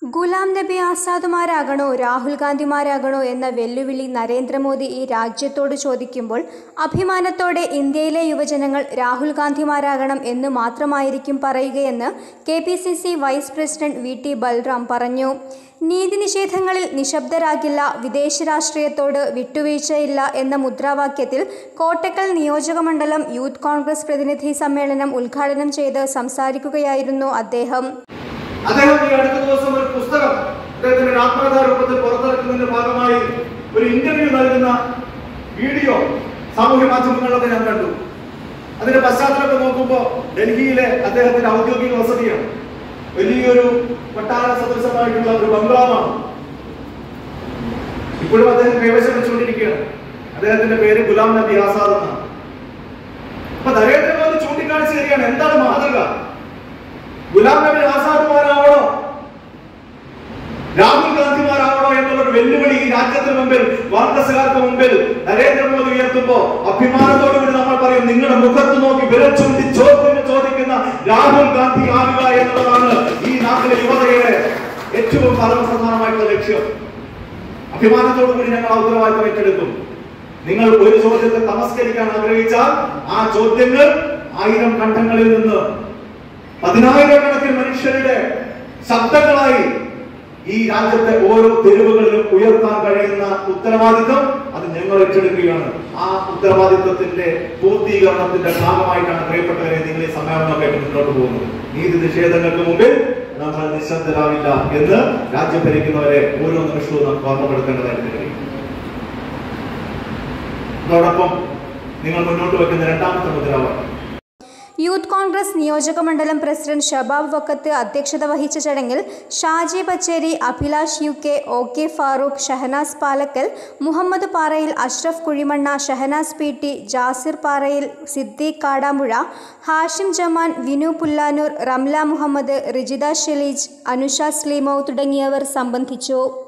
ഗുലാം നബി ആസാദുമാരാകണോ രാഹുൽ ഗാന്ധിമാരാകണോ എന്ന വെല്ലുവിളി നരേന്ദ്രമോദി ഈ രാജ്യത്തോട് ചോദിക്കുമ്പോൾ അഭിമാനത്തോടെ ഇന്ത്യയിലെ യുവജനങ്ങൾ രാഹുൽ ഗാന്ധിമാരാകണം എന്ന് മാത്രമായിരിക്കും പറയുകയെന്ന് K P C C vice president V T Balram പറഞ്ഞു നീതി നിഷേധങ്ങളിൽ നിശബ്ദരാകില്ല വിദേശ രാഷ്ട്രീയത്തോട് വിട്ടുവീഴ്ചയില്ല എന്ന മുദ്രാവാക്യത്തിൽ കോട്ടക്കൽ നിയോജകമണ്ഡലം യൂത്ത് കോൺഗ്രസ് പ്രതിനിധി സമ്മേളനം ഉദ്ഘാടനം ചെയ്ത് സംസാരിക്കുകയായിരുന്നു അദ്ദേഹം അദ്ദേഹം ഈ അടുത്ത ദിവസം ഒരു പുസ്തകം അദ്ദേഹത്തിന്റെ ആത്മകഥാ രൂപത്തിൽ പുറത്തിറക്കുന്നതിന്റെ ഭാഗമായി ഒരു ഇന്റർവ്യൂ നൽകുന്ന വീഡിയോ സാമൂഹ്യ മാധ്യമങ്ങളിലൊക്കെ ഞാൻ കണ്ടു അതിന്റെ പശ്ചാത്തലമൊക്കെ നോക്കുമ്പോൾ ഡൽഹിയിലെ അദ്ദേഹത്തിന്റെ ഔദ്യോഗിക വസതിയാണ് വലിയൊരു കൊട്ടാര സദൃശമായിട്ടുള്ള ഒരു ബംഗ്ലാവാണ് ഇപ്പോഴും അദ്ദേഹം കൈവശം വെച്ചുകൊണ്ടിരിക്കുകയാണ് അദ്ദേഹത്തിന്റെ പേര് ഗുലാം നബി ആസാദ് എന്നാണ് അപ്പൊ നരേന്ദ്രമോദി ചൂണ്ടിക്കാണിച്ചു തരികയാണ് എന്താണ് മാതൃക ഗുലാം നബി ആസാദുമാരാവണോ രാഹുൽ ഗാന്ധിമാരാവണോ എന്നുള്ള ഒരു വെല്ലുവിളി ഈ രാജ്യത്തിന് മുമ്പിൽ കോൺഗ്രസുകാർക്ക് മുമ്പിൽ നരേന്ദ്രമോദി ഉയർത്തുമ്പോ അഭിമാനത്തോടുകൂടി നമ്മൾ പറയും നിങ്ങളുടെ മുഖത്ത് നോക്കി വിരൽ ചൂണ്ടി ചോദ്യം ചോദിക്കുന്ന രാഹുൽ ഗാന്ധി ആവുക എന്നുള്ളതാണ് ഈ നാട്ടിലെ യുവതയുടെ ഏറ്റവും പരമപ്രധാനമായിട്ടുള്ള ലക്ഷ്യം അഭിമാനത്തോടുകൂടി ഞങ്ങൾ ആ ഉത്തരവാദിത്തം ഏറ്റെടുക്കും നിങ്ങൾ ഒരു ചോദ്യത്തെ തമസ്കരിക്കാൻ ആഗ്രഹിച്ചാൽ ആ ചോദ്യങ്ങൾ ആയിരം കണ്ഠങ്ങളിൽ നിന്ന് പതിനായിരക്കണക്കിന് മനുഷ്യരുടെ ശബ്ദങ്ങളായി ഈ രാജ്യത്തെ ഓരോ തെരുവുകളിലും ഉയർത്താൻ കഴിയുന്ന ഉത്തരവാദിത്വം അത് ഞങ്ങൾ ഏറ്റെടുക്കുകയാണ് ആ ഉത്തരവാദിത്വത്തിന്റെ പൂർത്തീകരണത്തിന്റെ ഭാഗമായിട്ടാണ് പ്രിയപ്പെട്ടവരെ നിങ്ങൾ ഈ സമ്മേളനമൊക്കെ മുന്നോട്ട് പോകുന്നത് നീതി നിഷേധങ്ങൾക്ക് മുമ്പിൽ നമ്മൾ നിശബ്ദരാവില്ല എന്ന് രാജ്യം ഭരിക്കുന്നവരെ ഓരോ നിമിഷവും നമുക്ക് ഓർമ്മപ്പെടുത്തേണ്ടതായിട്ട് കഴിയും അതോടൊപ്പം നിങ്ങൾ മുന്നോട്ട് വെക്കുന്ന രണ്ടാമത്തെ മുദ്രാവാക്യം യൂത്ത് കോൺഗ്രസ് നിയോജകമണ്ഡലം പ്രസിഡന്റ് ഷബാബ് വക്കത്ത് അധ്യക്ഷത വഹിച്ച ചടങ്ങിൽ Shaji Bacheri Abhilash U K O K Farooq Shahnaz Palakkal Muhammad Parayil Ashraf Kuzhimanna Shahnaz P T Jasir Parayil Siddique Kadampuzha Hashim ജമാൻ Vinu Pullanur Ramla Muhammad റിജിദ ഷെലീജ് Anusha സ്ലീമോ തുടങ്ങിയവർ സംബന്ധിച്ചു